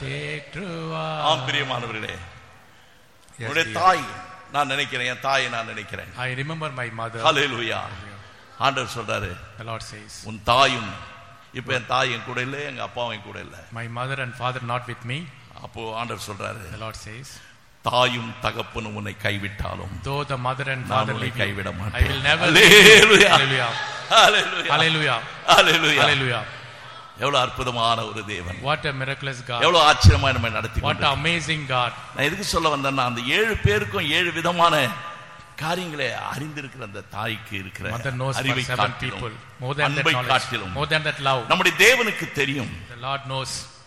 Take true ஆம் பிரியமானவர்களே Yes, உன்னுடைய dear. தாய் நான் நினைக்கிறேன் என் தாயை நான் நினைக்கிறேன் I remember my mother. ஹalleluya ஆண்டவர் சொல்றாரு The Lord says, உன் தாயும் இப்ப என் தாய் என் கூட இல்ல எங்க அப்பாவும் என் கூட இல்ல My mother and father not with me. அப்போ ஆண்டவர் சொல்றாரு The Lord says, தாயும் தகப்பனும் உன்னை கைவிட்டாலும் Though the mother and நான் father உன்னை leave you, கைவிட I மாட்டேன் will never Hallelujah. Hallelujah. Hallelujah. Hallelujah. Hallelujah. Hallelujah. எவ்வளவு அற்புதமான ஒரு தேவன் What a miraculous God. எவ்வளவு ஆச்சரியமா நம்ம நடத்தி What கொண்டிருக்கிறார். an amazing God. நான் எதுக்கு சொல்ல வந்தேன்னா அந்த ஏழு பேருக்கும் ஏழு விதமான காரியங்களை அறிந்திருக்கிற அந்த தாய்க்கு இருக்கிற Mother knows for அறிவை seven காட்டிலும் people. More than that அன்பை knowledge. காட்டிலும் More than that love. நம்முடைய தேவனுக்கு தெரியும் The Lord knows.